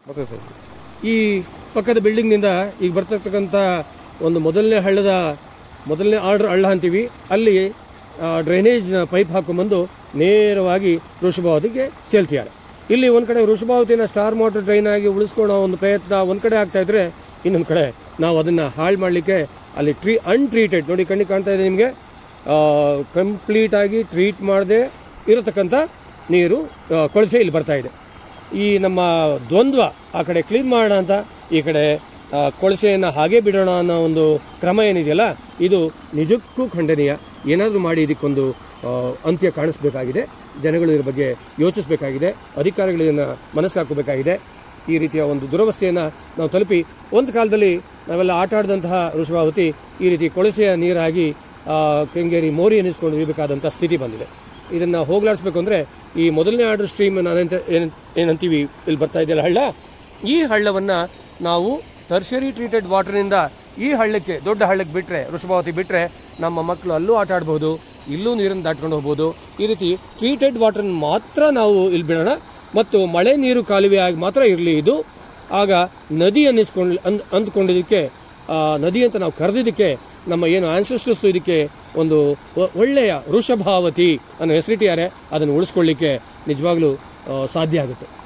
ಮತ್ತೆ ಸರ್ ಈ ಪಕ್ಕದ ಬಿಲ್ಡಿಂಗ್ನಿಂದ ಈಗ ಬರ್ತಕ್ಕಂಥ ಒಂದು ಮೊದಲನೇ ಹಳ್ಳದ ಮೊದಲನೇ ಆರ್ಡರ್ ಹಳ್ಳ ಅಂತೀವಿ ಅಲ್ಲಿ ಡ್ರೈನೇಜ್ ಪೈಪ್ ಹಾಕೊಂಬಂದು ನೇರವಾಗಿ ವೃಷಭಾವತಿಗೆ ಚೆಲ್ತಿದ್ದಾರೆ ಇಲ್ಲಿ ಒಂದು ಕಡೆ ವೃಷಭಾವತಿನ ಸ್ಟಾರ್ ಮೋಟರ್ ಡ್ರೈನ್ ಆಗಿ ಉಳಿಸ್ಕೊಳ್ಳೋ ಒಂದು ಪ್ರಯತ್ನ ಒಂದು ಕಡೆ ಆಗ್ತಾ ಇದ್ರೆ ಇನ್ನೊಂದು ಕಡೆ ನಾವು ಅದನ್ನು ಹಾಳು ಮಾಡಲಿಕ್ಕೆ ಅಲ್ಲಿ ಟ್ರೀ ಅನ್ಟ್ರೀಟೆಡ್ ನೋಡಿ ಕಣ್ಣಿಗೆ ಕಾಣ್ತಾ ಇದೆ ನಿಮಗೆ ಕಂಪ್ಲೀಟ್ ಆಗಿ ಟ್ರೀಟ್ ಮಾಡದೆ ಇರತಕ್ಕಂಥ ನೀರು ಆ, ಕೊಳಚೆ ಇಲ್ಲಿ ಬರ್ತಾ ಇದೆ ಈ ನಮ್ಮ ದ್ವಂದ್ವ ಆ ಕಡೆ ಕ್ಲೀನ್ ಮಾಡೋಣ ಅಂತ ಈ ಕಡೆ ಆ, ಕೊಳಸೆಯನ್ನು ಹಾಗೆ ಬಿಡೋಣ ಅನ್ನೋ ಒಂದು ಕ್ರಮ ಏನಿದೆಯಲ್ಲ ಇದು ನಿಜಕ್ಕೂ ಖಂಡನೀಯ ಏನಾದರೂ ಮಾಡಿ ಇದಕ್ಕೊಂದು ಆ, ಅಂತ್ಯ ಕಾಣಿಸ್ಬೇಕಾಗಿದೆ ಜನಗಳು ಇದ್ರ ಬಗ್ಗೆ ಯೋಚಿಸಬೇಕಾಗಿದೆ ಅಧಿಕಾರಿಗಳು ಇದನ್ನು ಮನಸ್ಸು ಹಾಕಬೇಕಾಗಿದೆ ಈ ರೀತಿಯ ಒಂದು ದುರವಸ್ಥೆಯನ್ನು ನಾವು ತಲುಪಿ ಒಂದು ಕಾಲದಲ್ಲಿ ನಾವೆಲ್ಲ ಆಟ ಆಡಿದಂತಹ ಋಷಭಾವತಿ ಈ ರೀತಿ ಕೊಳಸೆಯ ನೀರಾಗಿ ಆ, ಕೆಂಗೇರಿ ಮೋರಿ ಎನಿಸ್ಕೊಂಡು ಇರಬೇಕಾದಂಥ ಸ್ಥಿತಿ ಬಂದಿದೆ ಇದನ್ನು ಹೋಗ್ಲಾಡಿಸ್ಬೇಕು ಅಂದರೆ ಈ ಮೊದಲನೇ ಆರ್ಡರ್ ಸ್ಟ್ರೀಮ್ ನಾನೆಂತ ಏನ್ ಏನಂತೀವಿ ಇಲ್ಲಿ ಬರ್ತಾ ಇದೆಯಲ್ಲ ಹಳ್ಳ ಈ ಹಳ್ಳವನ್ನು ನಾವು ಟರ್ಷರಿ ಟ್ರೀಟೆಡ್ ವಾಟರ್ನಿಂದ ಈ ಹಳ್ಳಕ್ಕೆ ದೊಡ್ಡ ಹಳ್ಳಕ್ಕೆ ಬಿಟ್ಟರೆ ವೃಷಭಾವತಿ ಬಿಟ್ಟರೆ ನಮ್ಮ ಮಕ್ಕಳು ಅಲ್ಲೂ ಆಟ ಆಡ್ಬೋದು ಇಲ್ಲೂ ನೀರನ್ನು ದಾಟ್ಕೊಂಡು ಹೋಗ್ಬೋದು ಈ ರೀತಿ ಟ್ರೀಟೆಡ್ ವಾಟರ್ನ ಮಾತ್ರ ನಾವು ಇಲ್ಲಿ ಬಿಡೋಣ ಮತ್ತು ಮಳೆ ನೀರು ಕಾಲುವೆ ಆಗಿ ಮಾತ್ರ ಇರಲಿ ಇದು ಆಗ ನದಿ ಅನ್ನಿಸ್ಕೊಂಡು ಅಂದ್ ಅಂದ್ಕೊಂಡಿದ್ದಕ್ಕೆ ಆ, ನದಿ ಅಂತ ನಾವು ಕರೆದಿದ್ದಕ್ಕೆ ನಮ್ಮ ಏನು ಆನ್ಸೆಸ್ಟರ್ಸ್ ಇದಕ್ಕೆ ಒಂದು ಒ- ಒಳ್ಳೆಯ ವೃಷಭಾವತಿ ಅನ್ನೋ ಹೆಸರಿಟ್ಟಿದ್ದಾರೆ ಅದನ್ನು ಉಳಿಸ್ಕೊಳ್ಳಿಕ್ಕೆ ನಿಜವಾಗ್ಲೂ ಆ, ಸಾಧ್ಯ ಆಗುತ್ತೆ